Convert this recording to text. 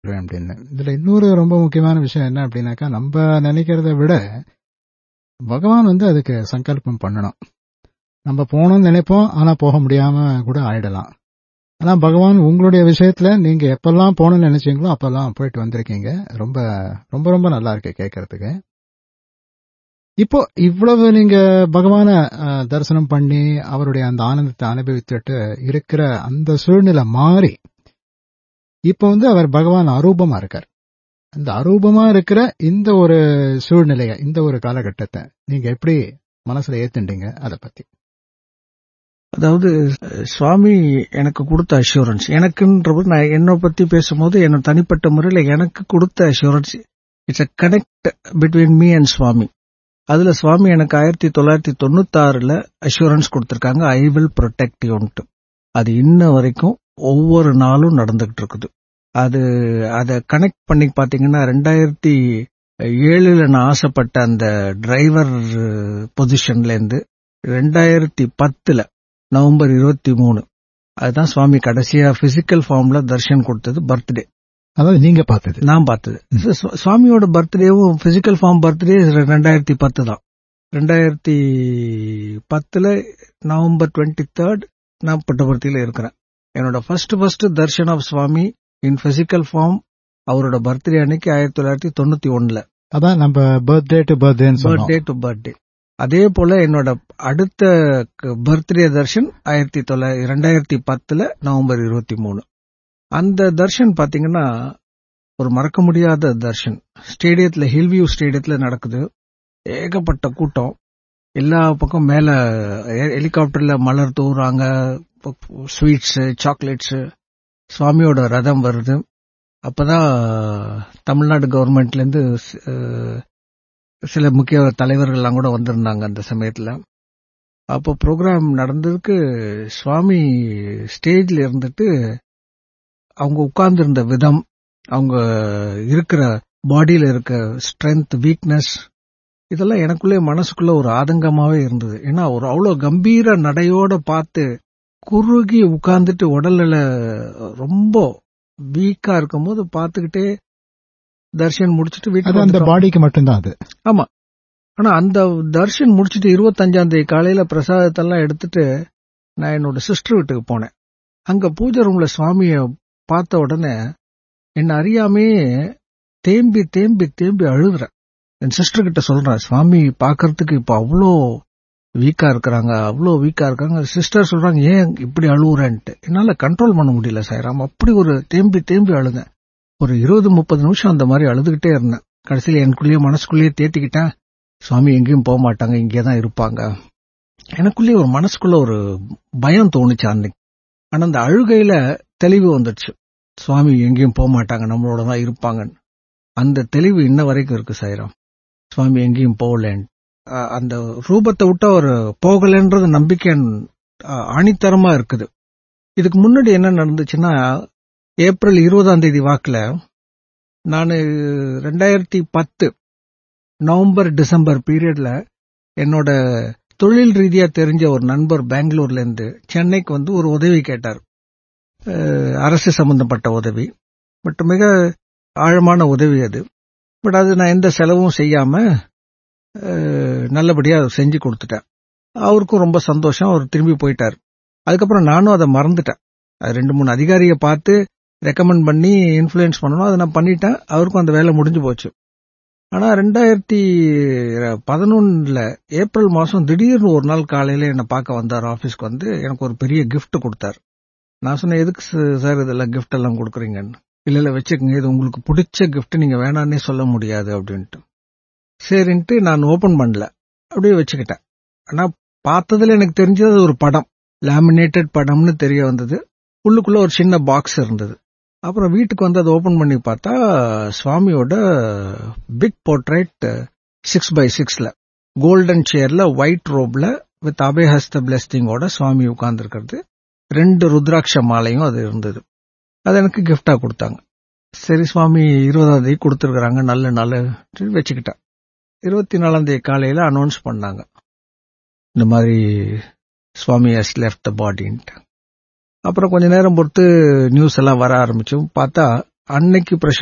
அப்படின்னு இதுல இன்னொரு ரொம்ப முக்கியமான விஷயம் என்ன அப்படின்னாக்கா நம்ம நினைக்கிறத விட பகவான் வந்து அதுக்கு சங்கல்பம் பண்ணணும் நம்ம போகணும்னு நினைப்போம் ஆனா போக முடியாம கூட ஆயிடலாம் ஆனா பகவான் உங்களுடைய விஷயத்துல நீங்க எப்பெல்லாம் போகணும்னு நினைச்சீங்களோ அப்பெல்லாம் போயிட்டு வந்திருக்கீங்க ரொம்ப ரொம்ப ரொம்ப நல்லா இருக்கு கேட்கறதுக்கு இப்போ இவ்வளவு நீங்க பகவான அஹ், தரிசனம் பண்ணி அவருடைய அந்த ஆனந்தத்தை அனுபவித்துட்டு இருக்கிற அந்த சூழ்நிலை மாறி இப்போ வந்து அவர் பகவான் அரூபமா இருக்கார் அந்த அரூபமா இருக்கிற இந்த ஒரு சூழ்நிலைய இந்த ஒரு காலகட்டத்தை நீங்க எப்படி மனசுல ஏத்துண்டீங்க அதை பத்தி அதாவது அஹ், சுவாமி எனக்கு கொடுத்த அஷூரன்ஸ் எனக்குன்றபோது நான் என்னை பத்தி பேசும்போது என்னோட தனிப்பட்ட முறையில் எனக்கு கொடுத்த assurance it's a connect between me and Swami அதுல சுவாமி எனக்கு ஆயிரத்தி தொள்ளாயிரத்தி தொண்ணூத்தாறுல அஷூரன்ஸ் கொடுத்திருக்காங்க ஐ வில் ப்ரொடெக்ட் யூன்ட்டு அது இன்ன வரைக்கும் ஒவ்வொரு நாளும் நடந்துகிட்டு இருக்குது அது அதை கனெக்ட் பண்ணி பாத்தீங்கன்னா ரெண்டாயிரத்தி ஏழுல நான் ஆசைப்பட்ட அந்த டிரைவர் பொசிஷன்ல இருந்து ரெண்டாயிரத்தி பத்துல நவம்பர் இருபத்தி மூணு அதுதான் சுவாமி கடைசியா பிசிக்கல் ஃபார்ம்ல தர்ஷன் கொடுத்தது பர்த்டே அதாவது நீங்க பார்த்தது நான் பார்த்தது சு- சுவாமியோட பர்த்டேவும் பிசிக்கல் ஃபார்ம் பர்த்டே ரெண்டாயிரத்தி பத்து தான் ரெண்டாயிரத்தி பத்துல நவம்பர் டுவெண்ட்டி தேர்ட் நான் புட்டபர்த்தியில இருக்கிறேன் என்னோட first first darshan of Swami in physical form அவரோட பர்த்டே அன்னைக்கு ஆயிரத்தி தொள்ளாயிரத்தி தொண்ணூத்தி ஒண்ணுல அதான் நம்ம பர்த்டே டு பர்த்டேன்னு சொன்னோம் பர்த்டே டு பர்த்டே அதே போல என்னோட அடுத்த பர்த்டே தர்ஷன் ஆயிரத்தி தொள்ளாயிரத்தி ரெண்டாயிரத்தி பத்துல நவம்பர் இருபத்தி மூணு அந்த தர்ஷன் பாத்தீங்கன்னா ஒரு மறக்க முடியாத தர்ஷன் ஸ்டேடியத்துல ஹில்வியூ ஸ்டேடியத்துல நடக்குது ஏகப்பட்ட கூட்டம் எல்லா பக்கம் மேல ஹெ- ஹெலிகாப்டர்ல மலர் தூவுறாங்க ஸ்வீட்ஸ் சாக்லேட்ஸ் சுவாமியோட ரதம் வருது அப்பதான் தமிழ்நாடு கவர்மெண்ட்ல இருந்து அஹ், சில முக்கிய தலைவர்கள்லாம் கூட வந்திருந்தாங்க அந்த சமயத்துல அப்போ ப்ரோக்ராம் நடந்ததுக்கு சுவாமி ஸ்டேஜ்ல இருந்துட்டு அவங்க உட்கார்ந்திருந்த விதம் அவங்க இருக்கிற பாடியில இருக்க ஸ்ட்ரென்த் வீக்னஸ் இதெல்லாம் எனக்குள்ளே மனசுக்குள்ள ஒரு ஆதங்கமாவே இருந்தது ஏன்னா ஒரு அவ்வளவு கம்பீர நடையோட பார்த்து குறுகி உட்கார்ந்துட்டு உடல்ல ரொம்ப வீக்கா இருக்கும்போது பார்த்துக்கிட்டே தர்ஷன் முடிச்சிட்டு அது வீட்டுக்கு அந்த வந்துட்டோம். பாடிக்கு மட்டும்தான் அது ஆனா அந்த தர்ஷன் முடிச்சிட்டு இருபத்தஞ்சாம் தேதி காலையில பிரசாதத்தெல்லாம் எடுத்துட்டு நான் என்னோட சிஸ்டர் வீட்டுக்கு போனேன் அங்க பூஜை ரூம்ல சுவாமிய பார்த்த உடனே என்ன அறியாமே தேம்பி தேம்பி தேம்பி அழுகுறேன் என் சிஸ்டர் கிட்ட சொல்றேன் சுவாமி பார்க்கறதுக்கு இப்ப அவ்வளோ வீக்கா இருக்கிறாங்க அவ்வளோ வீக்கா இருக்காங்க சிஸ்டர் சொல்றாங்க ஏன் இப்படி அழுவுறேன்ட்டு என்னால கண்ட்ரோல் பண்ண முடியல சாய்ராம் அப்படி ஒரு தேம்பி தேம்பி அழுதேன் ஒரு இருபது முப்பது நிமிஷம் அந்த மாதிரி அழுதுகிட்டே இருந்தேன் கடைசியில எனக்குள்ளேயே மனசுக்குள்ளேயே தேத்திக்கிட்டேன் சுவாமி எங்கேயும் போக மாட்டாங்க இங்கே தான் இருப்பாங்க எனக்குள்ளேயே ஒரு மனசுக்குள்ள ஒரு பயம் தோணுச்சு அன்னைக்கு ஆனா அந்த அழுகையில தெளிவு வந்துடுச்சு சுவாமி எங்கேயும் போக மாட்டாங்க நம்மளோட தான் இருப்பாங்கன்னு அந்த தெளிவு இன்ன வரைக்கும் இருக்கு சாய்ராம் சுவாமி எங்கேயும் போகலன்னு அஹ் அந்த ரூபத்தை விட்டு அவர் போகலன்றது நம்பிக்கை அஹ், ஆணித்தரமா இருக்குது இதுக்கு முன்னாடி என்ன நடந்துச்சுன்னா ஏப்ரல் இருபதாம் தேதி வாக்குல நான் ரெண்டாயிரத்தி பத்து நவம்பர் டிசம்பர் பீரியட்ல என்னோட தொழில் ரீதியா தெரிஞ்ச ஒரு நண்பர் பெங்களூர்ல இருந்து சென்னைக்கு வந்து ஒரு உதவி கேட்டார் அஹ், அரசு சம்பந்தப்பட்ட உதவி பட் மிக ஆழமான உதவி அது பட் அது நான் எந்த செலவும் செய்யாம அஹ், நல்லபடியா செஞ்சு கொடுத்துட்டேன் அவருக்கும் ரொம்ப சந்தோஷம் அவர் திரும்பி போயிட்டார் அதுக்கப்புறம் நானும் அதை மறந்துட்டேன் அது ரெண்டு மூணு அதிகாரியை பார்த்து ரெக்கமெண்ட் பண்ணி இன்ஃப்ளூயன்ஸ் பண்ணணும் அதை நான் பண்ணிட்டேன் அவருக்கும் அந்த வேலை முடிஞ்சு போச்சு ஆனா ரெண்டாயிரத்தி பதினொன்னுல ஏப்ரல் மாசம் திடீர்னு ஒரு நாள் காலையில என்னை பார்க்க வந்தார் ஆபீஸ்க்கு வந்து எனக்கு ஒரு பெரிய gift கொடுத்தார் நான் சொன்னேன் எதுக்கு ச- சார் இதெல்லாம் gift எல்லாம் கொடுக்குறீங்கன்னு இல்ல இல்ல வச்சுக்கோங்க இது உங்களுக்கு பிடிச்ச gift நீங்க வேணான்னே சொல்ல முடியாது அப்படின்ட்டு சரின்ட்டு நான் ஓபன் பண்ணல அப்படியே வச்சுக்கிட்டேன் ஆனா பார்த்ததுல எனக்கு தெரிஞ்சது அது ஒரு படம் லேமினேட்டட் படம்னு தெரிய வந்தது உள்ளுக்குள்ள ஒரு சின்ன பாக்ஸ் இருந்தது அப்புறம் வீட்டுக்கு வந்து அதை ஓபன் பண்ணி பார்த்தா சுவாமியோட பிக் போர்ட்ரைட் சிக்ஸ் பை சிக்ஸ்ல கோல்டன் சேர்ல ஒயிட் ரோப்ல வித் அபயஹஸ்த பிளெஸ்டிங்கோட சுவாமி உட்கார்ந்துருக்கிறது ரெண்டு ருத்ராட்ச மாலையும் அது இருந்தது அது எனக்கு gift-ஆ கொடுத்தாங்க சரி சுவாமி இருபதாம் தேதி கொடுத்துருக்காங்க நல்ல நல்ல வச்சுக்கிட்டேன் இருபத்தி நாலாம் தேதி காலையில அனௌன்ஸ் பண்ணாங்க இந்த மாதிரி சுவாமி ஹஸ் லெஃப்ட் த பாடின்ட்டு அப்புறம் கொஞ்ச நேரம் பொறுத்து நியூஸ் எல்லாம் வர ஆரம்பிச்சோம் பார்த்தா அன்னைக்கு